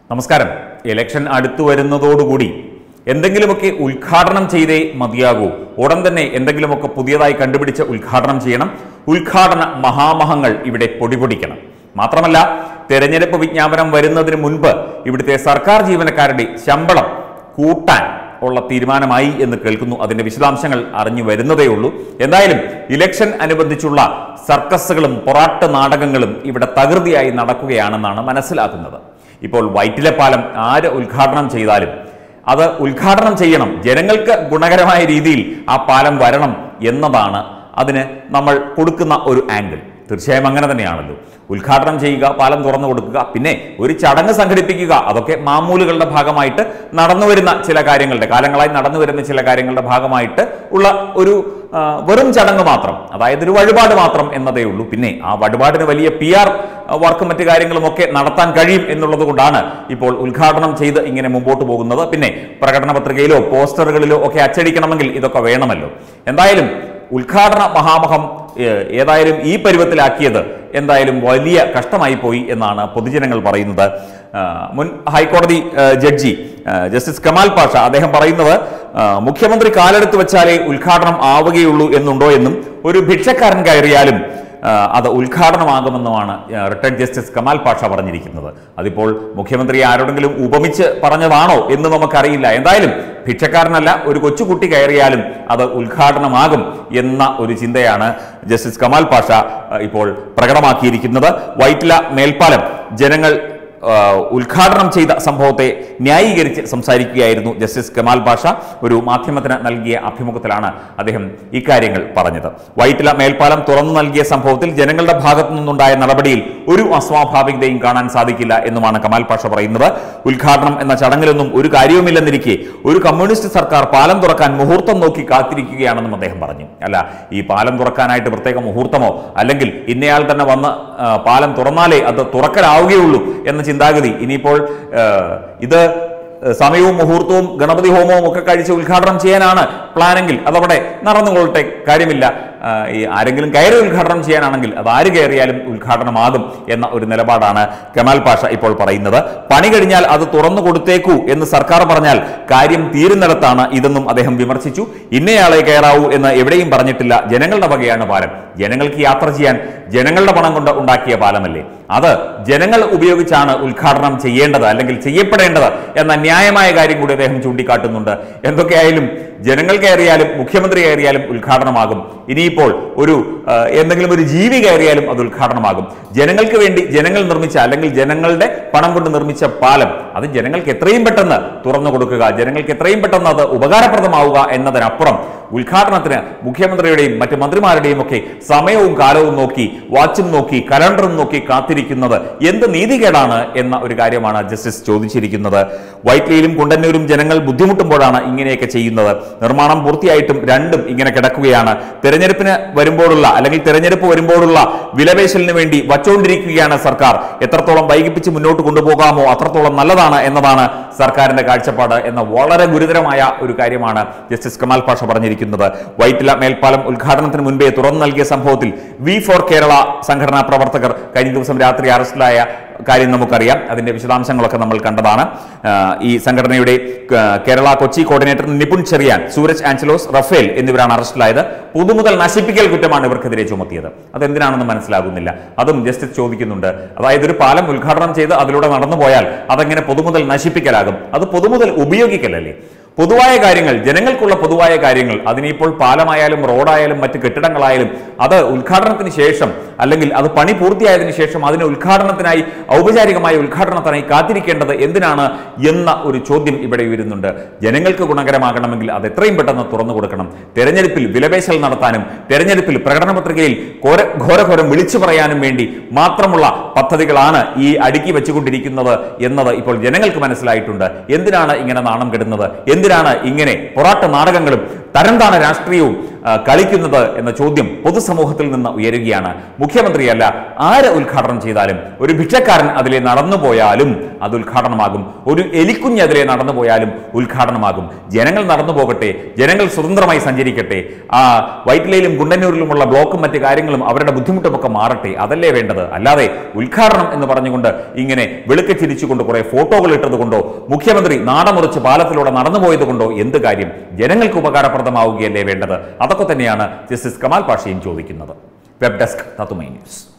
നമസ്കാരം ഇലക്ഷൻ അടുത്തു വരുന്നതോടുകൂടി എന്തെങ്കിലുമൊക്കെ ഉദ്ഘാടനം ചെയ്തേ മതിയാകൂ ഉടൻ തന്നെ എന്തെങ്കിലുമൊക്കെ പുതിയതായി കണ്ടുപിടിച്ച് ഉദ്ഘാടനം ചെയ്യണം ഉദ്ഘാടന മഹാമഹങ്ങൾ ഇവിടെ പൊടിപൊടിക്കണം മാത്രമല്ല തെരഞ്ഞെടുപ്പ് വിജ്ഞാപനം വരുന്നതിന് മുൻപ് ഇവിടുത്തെ സർക്കാർ ജീവനക്കാരുടെ ശമ്പളം കൂട്ടാൻ ഉള്ള തീരുമാനമായി എന്ന് കേൾക്കുന്നു അതിന്റെ വിശദാംശങ്ങൾ അറിഞ്ഞു വരുന്നതേ ഉള്ളൂ എന്തായാലും ഇലക്ഷൻ അനുബന്ധിച്ചുള്ള സർക്കസുകളും പൊറാട്ട് നാടകങ്ങളും ഇവിടെ തകൃതിയായി നടക്കുകയാണെന്നാണ് മനസ്സിലാക്കുന്നത് ഇപ്പോൾ വൈറ്റിലെ പാലം ആര് ഉദ്ഘാടനം ചെയ്താലും അത് ഉദ്ഘാടനം ചെയ്യണം ജനങ്ങൾക്ക് ഗുണകരമായ രീതിയിൽ ആ പാലം വരണം എന്നതാണ് അതിന് നമ്മൾ കൊടുക്കുന്ന ഒരു ആംഗിൾ തീർച്ചയായും അങ്ങനെ തന്നെയാണല്ലോ ഉദ്ഘാടനം ചെയ്യുക പാലം തുറന്നു കൊടുക്കുക പിന്നെ ഒരു ചടങ്ങ് സംഘടിപ്പിക്കുക അതൊക്കെ മാമൂലുകളുടെ ഭാഗമായിട്ട് നടന്നു വരുന്ന ചില കാര്യങ്ങളുടെ കാലങ്ങളായി നടന്നു വരുന്ന ചില കാര്യങ്ങളുടെ ഭാഗമായിട്ട് ഉള്ള ഒരു ആ, വെറും ചടങ്ങ് മാത്രം അതായത് ഒരു വഴിപാട് മാത്രം എന്നതേ ഉള്ളൂ പിന്നെ ആ വഴിപാടിന് വലിയ പി ആർ വർക്കും മറ്റു കാര്യങ്ങളും ഒക്കെ നടത്താൻ കഴിയും എന്നുള്ളത് കൊണ്ടാണ് ഇപ്പോൾ ഉദ്ഘാടനം ചെയ്ത് ഇങ്ങനെ മുമ്പോട്ട് പോകുന്നത് പിന്നെ പ്രകടന പത്രികയിലോ പോസ്റ്ററുകളിലോ ഒക്കെ അച്ചടിക്കണമെങ്കിൽ ഇതൊക്കെ വേണമല്ലോ എന്തായാലും ഉദ്ഘാടന മഹാമഹം ഏഹ്, ഏതായാലും ഈ പരുവത്തിലാക്കിയത് എന്തായാലും വലിയ കഷ്ടമായി പോയി എന്നാണ് പൊതുജനങ്ങൾ പറയുന്നത് ആ, മുൻ ഹൈക്കോടതി ആ, ജഡ്ജി ആ, ജസ്റ്റിസ് കമാൽ പാഷ അദ്ദേഹം പറയുന്നത് ആ, മുഖ്യമന്ത്രി കാലെടുത്ത് വെച്ചാലേ ഉദ്ഘാടനം ആവുകയുള്ളൂ എന്നുണ്ടോ എന്നും ഒരു ഭിക്ഷക്കാരൻ കയറിയാലും ആ, അത് ഉദ്ഘാടനമാകുമെന്നുമാണ് ആ, റിട്ടയർഡ് ജസ്റ്റിസ് കമാൽ പാഷ പറഞ്ഞിരിക്കുന്നത് അതിപ്പോൾ മുഖ്യമന്ത്രി ആരോടെങ്കിലും ഉപമിച്ച് പറഞ്ഞതാണോ എന്ന് നമുക്കറിയില്ല എന്തായാലും ഭിക്ഷക്കാരനല്ല ഒരു കൊച്ചുകുട്ടി കയറിയാലും അത് ഉദ്ഘാടനമാകും എന്ന ഒരു ചിന്തയാണ് ജസ്റ്റിസ് കമാൽ പാഷ ആ, ഇപ്പോൾ പ്രകടമാക്കിയിരിക്കുന്നത് വൈറ്റില മേൽപ്പാലം ജനങ്ങൾ ആ, ഉദ്ഘാടനം ചെയ്ത സംഭവത്തെ ന്യായീകരിച്ച് സംസാരിക്കുകയായിരുന്നു ജസ്റ്റിസ് കമാൽ പാഷ ഒരു മാധ്യമത്തിന് നൽകിയ അഭിമുഖത്തിലാണ് അദ്ദേഹം ഇക്കാര്യങ്ങൾ പറഞ്ഞത് വൈറ്റില മേൽപ്പാലം തുറന്നു നൽകിയ സംഭവത്തിൽ ജനങ്ങളുടെ ഭാഗത്തു നിന്നുണ്ടായ നടപടിയിൽ ഒരു അസ്വാഭാവികതയും കാണാൻ സാധിക്കില്ല എന്നുമാണ് കമാൽ പാഷ പറയുന്നത് ഉദ്ഘാടനം എന്ന ചടങ്ങിലൊന്നും ഒരു കാര്യവുമില്ലെന്നിരിക്കെ ഒരു കമ്മ്യൂണിസ്റ്റ് സർക്കാർ പാലം തുറക്കാൻ മുഹൂർത്തം നോക്കി കാത്തിരിക്കുകയാണെന്നും അദ്ദേഹം പറഞ്ഞു അല്ല ഈ പാലം തുറക്കാനായിട്ട് പ്രത്യേക മുഹൂർത്തമോ അല്ലെങ്കിൽ ഇന്നയാൾ തന്നെ വന്ന് ആ, പാലം തുറന്നാലേ അത് തുറക്കലാവുകയുള്ളൂ എന്ന ചിന്താഗതി ഇനിയിപ്പോൾ ആ, ഇത് സമയവും മുഹൂർത്തവും ഗണപതി ഹോമവും ഒക്കെ കഴിച്ച് ഉദ്ഘാടനം ചെയ്യാനാണ് പ്ലാനെങ്കിൽ അതവിടെ നടന്നുകൊള്ളട്ടെ കാര്യമില്ല ആ, ഈ ആരെങ്കിലും കയറി ഉദ്ഘാടനം ചെയ്യാനാണെങ്കിൽ അത് ആര് കയറിയാലും ഉദ്ഘാടനമാകും എന്ന ഒരു നിലപാടാണ് കമാൽ പാഷ ഇപ്പോൾ പറയുന്നത് പണി കഴിഞ്ഞാൽ അത് തുറന്നു കൊടുത്തേക്കൂ എന്ന് സർക്കാർ പറഞ്ഞാൽ കാര്യം തീരുന്നിടത്താണ് ഇതെന്നും അദ്ദേഹം വിമർശിച്ചു ഇന്നയാളെ കയറാവൂ എന്ന് എവിടെയും പറഞ്ഞിട്ടില്ല ജനങ്ങളുടെ വകയാണ് പാലം ജനങ്ങൾക്ക് യാത്ര ചെയ്യാൻ ജനങ്ങളുടെ പണം കൊണ്ട് ഉണ്ടാക്കിയ പാലമല്ലേ അത് ജനങ്ങൾ ഉപയോഗിച്ചാണ് ഉദ്ഘാടനം ചെയ്യേണ്ടത് അല്ലെങ്കിൽ ചെയ്യപ്പെടേണ്ടത് എന്ന ന്യായമായ കാര്യം കൂടി അദ്ദേഹം ചൂണ്ടിക്കാട്ടുന്നുണ്ട് എന്തൊക്കെയായാലും ജനങ്ങൾ കയറിയാലും മുഖ്യമന്ത്രി കയറിയാലും ഉദ്ഘാടനമാകും ഇനിയിപ്പോൾ ഒരു ആ, എന്തെങ്കിലും ഒരു ജീവി കയറിയാലും അത് ഉദ്ഘാടനമാകും ജനങ്ങൾക്ക് വേണ്ടി ജനങ്ങൾ നിർമ്മിച്ച അല്ലെങ്കിൽ ജനങ്ങളുടെ പണം കൊണ്ട് നിർമ്മിച്ച പാലം അത് ജനങ്ങൾക്ക് എത്രയും പെട്ടെന്ന് തുറന്നു കൊടുക്കുക ജനങ്ങൾക്ക് എത്രയും പെട്ടെന്ന് അത് ഉപകാരപ്രദമാവുക എന്നതിനപ്പുറം ഉദ്ഘാടനത്തിന് മുഖ്യമന്ത്രിയുടെയും മറ്റ് മന്ത്രിമാരുടെയും ഒക്കെ സമയവും കാലവും നോക്കി വാച്ചും നോക്കി കലണ്ടറും നോക്കി കാത്തിരിക്കുന്നത് എന്ത് നീതികേടാണ് എന്ന ഒരു കാര്യമാണ് ജസ്റ്റിസ് ചോദിച്ചിരിക്കുന്നത് വൈറ്റ്ലിയിലും കുണ്ടന്നൂരും ജനങ്ങൾ ബുദ്ധിമുട്ടുമ്പോഴാണ് ഇങ്ങനെയൊക്കെ ചെയ്യുന്നത് നിർമ്മാണം പൂർത്തിയായിട്ടും രണ്ടും ഇങ്ങനെ കിടക്കുകയാണ് തെരഞ്ഞെടുപ്പിന് വരുമ്പോഴുള്ള അല്ലെങ്കിൽ തെരഞ്ഞെടുപ്പ് വരുമ്പോഴുള്ള വിലപേശലിന് വേണ്ടി വച്ചുകൊണ്ടിരിക്കുകയാണ് സർക്കാർ എത്രത്തോളം വൈകിപ്പിച്ച് മുന്നോട്ട് കൊണ്ടുപോകാമോ അത്രത്തോളം നല്ലതാണ് എന്നതാണ് സർക്കാരിന്റെ കാഴ്ചപ്പാട് എന്ന വളരെ ഗുരുതരമായ ഒരു കാര്യമാണ് ജസ്റ്റിസ് കമാൽ പാഷ പറഞ്ഞിരിക്കുന്നത് വൈറ്റില മേൽപ്പാലം ഉദ്ഘാടനത്തിന് മുൻപേ തുറന്നു നൽകിയ സംഭവത്തിൽ വി ഫോർ കേരള സംഘടനാ പ്രവർത്തകർ കഴിഞ്ഞ ദിവസം രാത്രി അറസ്റ്റിലായ കാര്യം നമുക്കറിയാം അതിന്റെ വിശദാംശങ്ങളൊക്കെ നമ്മൾ കണ്ടതാണ് ആ, ഈ സംഘടനയുടെ ആ, കേരള കൊച്ചി കോർഡിനേറ്റർ നിപുൺ ചെറിയാൻ സൂരജ് ആഞ്ചലോസ് റഫേൽ എന്നിവരാണ് അറസ്റ്റിലായത് പൊതുമുതൽ നശിപ്പിക്കൽ കുറ്റമാണ് ഇവർക്കെതിരെ ചുമത്തിയത് അതെന്തിനാണെന്ന് മനസ്സിലാകുന്നില്ല അതും ജസ്റ്റിസ് ചോദിക്കുന്നുണ്ട് അതായത് ഒരു പാലം ഉദ്ഘാടനം ചെയ്ത് അതിലൂടെ നടന്നു പോയാൽ അതെങ്ങനെ പൊതുമുതൽ നശിപ്പിക്കലാകും അത് പൊതുമുതൽ ഉപയോഗിക്കലല്ലേ പൊതുവായ കാര്യങ്ങൾ ജനങ്ങൾക്കുള്ള പൊതുവായ കാര്യങ്ങൾ അതിനിപ്പോൾ പാലമായാലും റോഡായാലും മറ്റ് കെട്ടിടങ്ങളായാലും അത് ഉദ്ഘാടനത്തിന് ശേഷം അല്ലെങ്കിൽ അത് പണി പൂർത്തിയായതിനു ശേഷം അതിന് ഉദ്ഘാടനത്തിനായി ഔപചാരികമായ ഉദ്ഘാടനത്തിനായി കാത്തിരിക്കേണ്ടത് എന്തിനാണ് എന്ന ഒരു ചോദ്യം ഇവിടെ ഉയരുന്നുണ്ട് ജനങ്ങൾക്ക് ഗുണകരമാകണമെങ്കിൽ അത് എത്രയും പെട്ടെന്ന് തുറന്നു കൊടുക്കണം തെരഞ്ഞെടുപ്പിൽ വിലപേശൽ നടത്താനും തെരഞ്ഞെടുപ്പിൽ പ്രകടന പത്രികയിൽ ഘോര ഘോരഘോരം വിളിച്ചു പറയാനും വേണ്ടി മാത്രമുള്ള പദ്ധതികളാണ് ഈ അടുക്കി വെച്ചുകൊണ്ടിരിക്കുന്നത് എന്നത് ഇപ്പോൾ ജനങ്ങൾക്ക് മനസ്സിലായിട്ടുണ്ട് എന്തിനാണ് ഇങ്ങനെ നാണം കെടുന്നത് എന്തിനാണ് എന്തിനാണ് ഇങ്ങനെ പൊറാട്ട നാടകങ്ങളും തരംതാണ രാഷ്ട്രീയവും ആ, കളിക്കുന്നത് എന്ന ചോദ്യം പൊതുസമൂഹത്തിൽ നിന്ന് ഉയരുകയാണ് മുഖ്യമന്ത്രിയല്ല ആര് ഉദ്ഘാടനം ചെയ്താലും ഒരു ഭിക്ഷക്കാരൻ അതിലെ നടന്നു പോയാലും അത് ഉദ്ഘാടനമാകും ഒരു എലിക്കുഞ്ഞ് അതിലെ നടന്നു പോയാലും ഉദ്ഘാടനമാകും ജനങ്ങൾ നടന്നു പോകട്ടെ ജനങ്ങൾ സ്വതന്ത്രമായി സഞ്ചരിക്കട്ടെ ആ വൈറ്റിലയിലും ഗുണ്ടന്നൂരിലുമുള്ള ബ്ലോക്കും മറ്റു കാര്യങ്ങളും അവരുടെ ബുദ്ധിമുട്ടുമൊക്കെ മാറട്ടെ അതല്ലേ വേണ്ടത് അല്ലാതെ ഉദ്ഘാടനം എന്ന് പറഞ്ഞുകൊണ്ട് ഇങ്ങനെ വെളുക്കെ ചിരിച്ചുകൊണ്ട് കുറെ ഫോട്ടോകൾ ഇട്ടത് കൊണ്ടോ മുഖ്യമന്ത്രി നാടമുറിച്ച് പാലത്തിലൂടെ നടന്നുപോയത് കൊണ്ടോ എന്ത് കാര്യം ജനങ്ങൾക്ക് ഉപകാരപ്രദമാവുകയല്ലേ വേണ്ടത് അതൊക്കെ തന്നെയാണ് ജസ്റ്റിസ് കമാൽ പാഷയും ചോദിക്കുന്നത് വെബ് ഡെസ്ക് തത്തുമൈ ന്യൂസ്